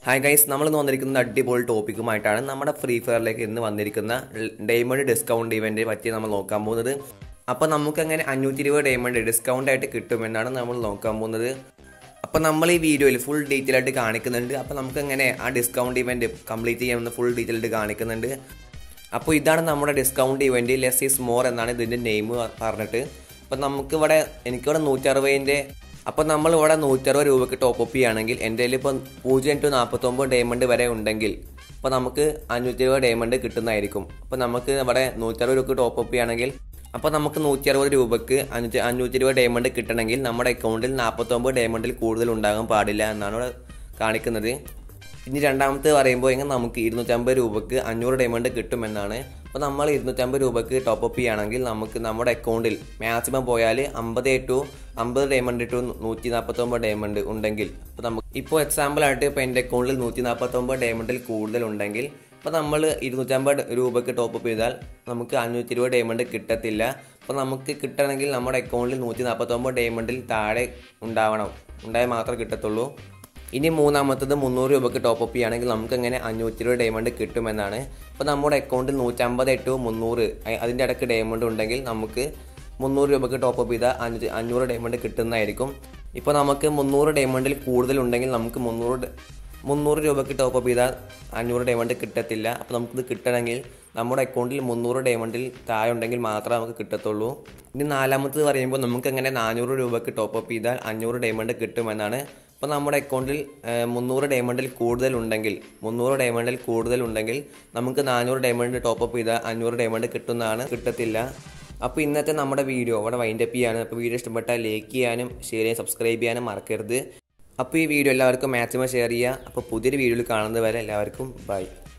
hi guys നമ്മൾ ഇന്ന് വന്നിരിക്കുന്ന അടിപൊളി ടോപ്പിക്കുമായിട്ടാണ് നമ്മുടെ ഫ്രീ ഫയറിലേക്ക് ഇന്ന് വന്നിരിക്കുന്ന ഡയമണ്ട് ഡിസ്കൗണ്ട് ഇവന്റ് പറ്റി നമ്മൾ നോക്കാൻ പോകുന്നത് അപ്പോൾ നമുക്ക് അങ്ങനെ അഞ്ഞൂറ്റി ഇരുപത് ഡയമണ്ട് ഡിസ്കൗണ്ട് ആയിട്ട് കിട്ടുമെന്നാണ് നമ്മൾ നോക്കാൻ പോകുന്നത് അപ്പോൾ നമ്മൾ ഈ വീഡിയോയിൽ ഫുൾ ഡീറ്റെയിൽ ആയിട്ട് കാണിക്കുന്നുണ്ട് അപ്പോൾ നമുക്ക് എങ്ങനെ ആ ഡിസ്കൗണ്ട് ഇവന്റ് കംപ്ലീറ്റ് ചെയ്യാമെന്ന് ഫുൾ ഡീറ്റെയിൽ ആയിട്ട് കാണിക്കുന്നുണ്ട് അപ്പോൾ ഇതാണ് നമ്മുടെ discount event less is more എന്നാണ് ഇതിൻ്റെ നെയിം പറഞ്ഞിട്ട് അപ്പോൾ നമുക്കിവിടെ എനിക്കിവിടെ നൂറ്ററുപതിൻ്റെ അപ്പോൾ നമ്മൾ ഇവിടെ നൂറ്ററുപത് രൂപയ്ക്ക് ടോപ്പ് അപ്പ് ചെയ്യുകയാണെങ്കിൽ എൻ്റെ കയ്യിൽ ഇപ്പം പൂജ്യം ടു നാൽപ്പത്തൊമ്പത് ഡയമണ്ട് വരെ ഉണ്ടെങ്കിൽ അപ്പോൾ നമുക്ക് അഞ്ഞൂറ്റി ഇരുപത് ഡയമണ്ട് കിട്ടുന്നതായിരിക്കും അപ്പോൾ നമുക്ക് ഇവിടെ നൂറ്ററുപത് രൂപയ്ക്ക് ടോപ്പ് അപ്പ് ചെയ്യുകയാണെങ്കിൽ അപ്പോൾ നമുക്ക് നൂറ്റി അറുപത് രൂപയ്ക്ക് അഞ്ഞൂറ്റി അഞ്ഞൂറ്റി ഇരുപത് ഡയമണ്ട് കിട്ടണമെങ്കിൽ നമ്മുടെ അക്കൗണ്ടിൽ നാൽപ്പത്തൊമ്പത് ഡയമണ്ടിൽ കൂടുതൽ ഉണ്ടാകാൻ പാടില്ല എന്നാണ് ഇവിടെ കാണിക്കുന്നത് ഇനി രണ്ടാമത്തെ പറയുമ്പോൾ എങ്ങനെ നമുക്ക് ഇരുന്നൂറ്റമ്പത് രൂപയ്ക്ക് അഞ്ഞൂറ് ഡയമണ്ട് കിട്ടുമെന്നാണ് അപ്പോൾ നമ്മൾ ഇരുന്നൂറ്റമ്പത് രൂപയ്ക്ക് ടോപ്പ് അപ്പ് ചെയ്യുകയാണെങ്കിൽ നമുക്ക് നമ്മുടെ അക്കൗണ്ടിൽ മാക്സിമം പോയാൽ അമ്പത് ടു അമ്പത് ഡയമണ്ട് ടു നൂറ്റി നാൽപ്പത്തൊമ്പത് ഡയമണ്ട് ഉണ്ടെങ്കിൽ അപ്പോൾ നമുക്ക് ഇപ്പോൾ എക്സാമ്പിൾ ആയിട്ട് ഇപ്പോൾ എൻ്റെ അക്കൗണ്ടിൽ നൂറ്റി നാൽപ്പത്തൊമ്പത് ഡയമണ്ടിൽ കൂടുതൽ ഉണ്ടെങ്കിൽ അപ്പോൾ നമ്മൾ ഇരുന്നൂറ്റമ്പത് രൂപയ്ക്ക് ടോപ്പ് അപ്പ് ചെയ്താൽ നമുക്ക് അഞ്ഞൂറ്റി ഇരുപത് ഡയമണ്ട് കിട്ടത്തില്ല അപ്പോൾ നമുക്ക് കിട്ടണമെങ്കിൽ നമ്മുടെ അക്കൗണ്ടിൽ നൂറ്റി നാൽപ്പത്തൊമ്പത് ഡയമണ്ടിൽ താഴെ ഉണ്ടാവണം ഉണ്ടായാൽ മാത്രമേ കിട്ടത്തുള്ളൂ ഇനി മൂന്നാമത്തത് മുന്നൂറ് രൂപയ്ക്ക് ടോപ്പ് അപ്പ് ചെയ്യുകയാണെങ്കിൽ നമുക്ക് എങ്ങനെ അഞ്ഞൂറ്റി ഇരുപത് ഡയമണ്ട് കിട്ടുമെന്നാണ് അപ്പോൾ നമ്മുടെ അക്കൗണ്ടിൽ നൂറ്റമ്പത് ടു മുന്നൂറ് അ- അതിൻ്റെ ഇടയ്ക്ക് ഡയമണ്ട് ഉണ്ടെങ്കിൽ നമുക്ക് മുന്നൂറ് രൂപയ്ക്ക് ടോപ്പ് അപ്പ് ചെയ്താൽ അഞ്ഞൂറ്റി അഞ്ഞൂറ് ഡയമണ്ട് കിട്ടുന്നതായിരിക്കും ഇപ്പോൾ നമുക്ക് മുന്നൂറ് ഡയമണ്ടിൽ കൂടുതൽ ഉണ്ടെങ്കിൽ നമുക്ക് മുന്നൂറ് ഡ- മുന്നൂറ് രൂപയ്ക്ക് ടോപ്പ് അപ്പ് ചെയ്താൽ അഞ്ഞൂറ് ഡയമണ്ട് കിട്ടത്തില്ല അപ്പോൾ നമുക്കിത് കിട്ടണമെങ്കിൽ നമ്മുടെ അക്കൗണ്ടിൽ മുന്നൂറ് ഡയമണ്ടിൽ താഴെ ഉണ്ടെങ്കിൽ മാത്രമേ നമുക്ക് കിട്ടത്തുള്ളൂ ഇനി നാലാമത്തത് പറയുമ്പോൾ നമുക്ക് എങ്ങനെ നാനൂറ് രൂപയ്ക്ക് ടോപ്പ് അപ്പ് ചെയ്താൽ അഞ്ഞൂറ് ഡയമണ്ട് കിട്ടുമെന്നാണ് അപ്പോൾ നമ്മുടെ അക്കൗണ്ടിൽ ഏഹ്, മുന്നൂറ് ഡയമണ്ടിൽ കൂടുതൽ ഉണ്ടെങ്കിൽ മുന്നൂറ് ഡയമണ്ടിൽ കൂടുതൽ ഉണ്ടെങ്കിൽ നമുക്ക് നാനൂറ് ഡയമണ്ട് ടോപ്പ് അപ്പ് ചെയ്താൽ അഞ്ഞൂറ് ഡയമണ്ട് കിട്ടുന്നതാണ് കിട്ടത്തില്ല അപ്പോൾ ഇന്നത്തെ നമ്മുടെ വീഡിയോ അവിടെ വൈൻഡ് അപ്പ് ചെയ്യാനും അപ്പോൾ വീഡിയോ ഇഷ്ടപ്പെട്ടാൽ ലൈക്ക് ചെയ്യാനും ഷെയർ ചെയ്യാനും സബ്സ്ക്രൈബ് ചെയ്യാനും മറക്കരുത് അപ്പോൾ ഈ വീഡിയോ എല്ലാവർക്കും മാക്സിമം ഷെയർ ചെയ്യുക അപ്പോൾ പുതിയൊരു വീഡിയോയിൽ കാണുന്നത് വരെ എല്ലാവർക്കും ബൈ